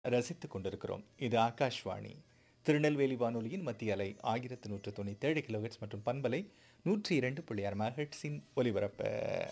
ரசித்துக் கொண்டிருக்கிறோம் இது ஆகாஷ்வாணி திருநெல்வேலி வானொலியின் மத்திய அலை ஆயிரத்து நூற்று தொண்ணூற்றி ஏழு கிலோஹெட்ஸ் மற்றும் பண்பலை நூற்றி இரண்டு புள்ளி ஆறு மெகாஹெட்ஸின் ஒலிபரப்பு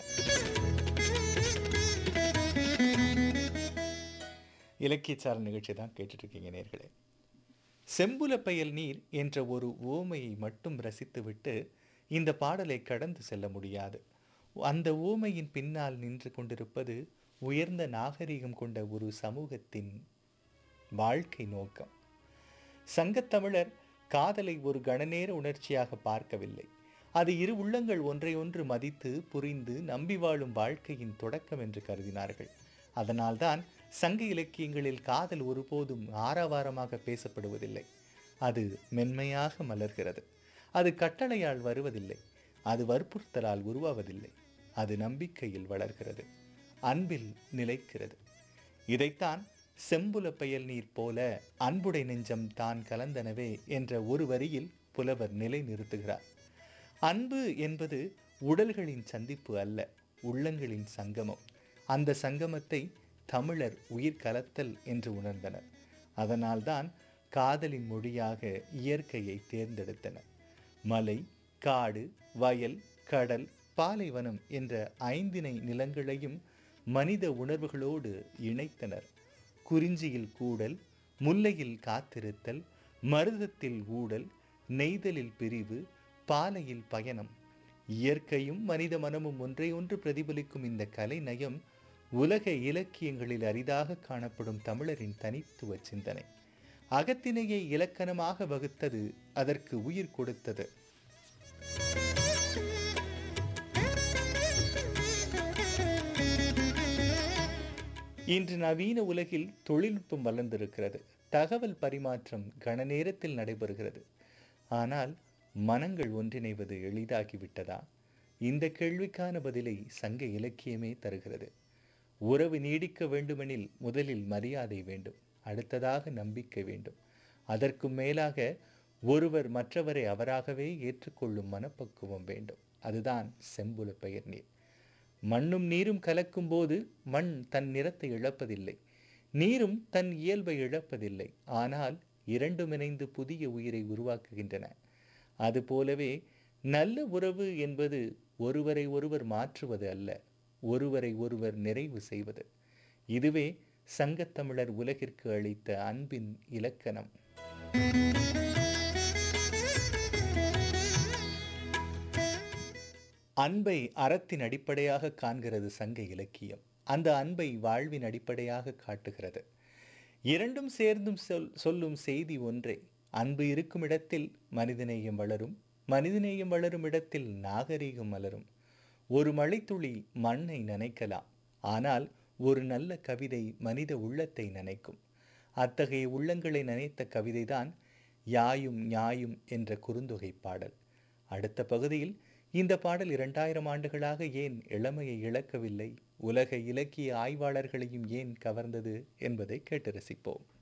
இலக்கியச்சார நிகழ்ச்சி தான் கேட்டுட்டு இருக்கீங்க நேர்களே செம்புல பயல் நீர் என்ற ஒரு ஓமையை மட்டும் ரசித்துவிட்டு இந்த பாடலை கடந்து செல்ல முடியாது அந்த ஓமையின் பின்னால் நின்று கொண்டிருப்பது உயர்ந்த நாகரிகம் கொண்ட ஒரு சமூகத்தின் வாழ்க்கை நோக்கம் சங்கத்தமிழர் காதலை ஒரு கணநேர உணர்ச்சியாக பார்க்கவில்லை அது இரு உள்ளங்கள் ஒன்றையொன்று மதித்து புரிந்து நம்பி வாழும் வாழ்க்கையின் தொடக்கம் என்று கருதினார்கள் அதனால்தான் சங்க இலக்கியங்களில் காதல் ஒருபோதும் ஆரவாரமாக பேசப்படுவதில்லை அது மென்மையாக மலர்கிறது அது கட்டளையால் வருவதில்லை அது வற்புறுத்தலால் உருவாவதில்லை அது நம்பிக்கையில் வளர்கிறது அன்பில் நிலைக்கிறது இதைத்தான் செம்புல பயல் நீர் போல அன்புடை நெஞ்சம் தான் கலந்தனவே என்ற ஒரு வரியில் புலவர் நிலை நிறுத்துகிறார் அன்பு என்பது உடல்களின் சந்திப்பு அல்ல உள்ளங்களின் சங்கமம் அந்த சங்கமத்தை தமிழர் உயிர் கலத்தல் என்று உணர்ந்தனர் அதனால்தான் காதலின் மொழியாக இயற்கையை தேர்ந்தெடுத்தனர் மலை காடு வயல் கடல் பாலைவனம் என்ற ஐந்தினை நிலங்களையும் மனித உணர்வுகளோடு இணைத்தனர் குறிஞ்சியில் கூடல் முல்லையில் காத்திருத்தல் மருதத்தில் ஊடல் நெய்தலில் பிரிவு பாலையில் பயணம் இயற்கையும் மனித மனமும் ஒன்றையொன்று பிரதிபலிக்கும் இந்த கலை நயம் உலக இலக்கியங்களில் அரிதாக காணப்படும் தமிழரின் தனித்துவ சிந்தனை அகத்தினையை இலக்கணமாக வகுத்தது அதற்கு உயிர் கொடுத்தது இன்று நவீன உலகில் தொழில்நுட்பம் வளர்ந்திருக்கிறது தகவல் பரிமாற்றம் கன நேரத்தில் நடைபெறுகிறது ஆனால் மனங்கள் ஒன்றிணைவது எளிதாகிவிட்டதா இந்த கேள்விக்கான பதிலை சங்க இலக்கியமே தருகிறது உறவு நீடிக்க வேண்டுமெனில் முதலில் மரியாதை வேண்டும் அடுத்ததாக நம்பிக்கை வேண்டும் அதற்கும் மேலாக ஒருவர் மற்றவரை அவராகவே ஏற்றுக்கொள்ளும் மனப்பக்குவம் வேண்டும் அதுதான் செம்புல பெயர் நீர் மண்ணும் நீரும் கலக்கும் போது மண் தன் நிறத்தை இழப்பதில்லை நீரும் தன் இயல்பை இழப்பதில்லை ஆனால் இரண்டும் இணைந்து புதிய உயிரை உருவாக்குகின்றன அதுபோலவே நல்ல உறவு என்பது ஒருவரை ஒருவர் மாற்றுவது அல்ல ஒருவரை ஒருவர் நிறைவு செய்வது இதுவே சங்கத்தமிழர் உலகிற்கு அளித்த அன்பின் இலக்கணம் அன்பை அறத்தின் அடிப்படையாக காண்கிறது சங்க இலக்கியம் அந்த அன்பை வாழ்வின் அடிப்படையாக காட்டுகிறது இரண்டும் சேர்ந்தும் சொல் சொல்லும் செய்தி ஒன்றே அன்பு இருக்கும் இடத்தில் மனிதநேயம் வளரும் மனிதநேயம் வளரும் இடத்தில் நாகரீகம் மலரும் ஒரு மழைத்துளி மண்ணை நனைக்கலாம் ஆனால் ஒரு நல்ல கவிதை மனித உள்ளத்தை நனைக்கும் அத்தகைய உள்ளங்களை நனைத்த கவிதைதான் யாயும் ஞாயும் என்ற குறுந்தொகை பாடல் அடுத்த பகுதியில் இந்த பாடல் இரண்டாயிரம் ஆண்டுகளாக ஏன் இளமையை இழக்கவில்லை உலக இலக்கிய ஆய்வாளர்களையும் ஏன் கவர்ந்தது என்பதை கேட்டு ரசிப்போம்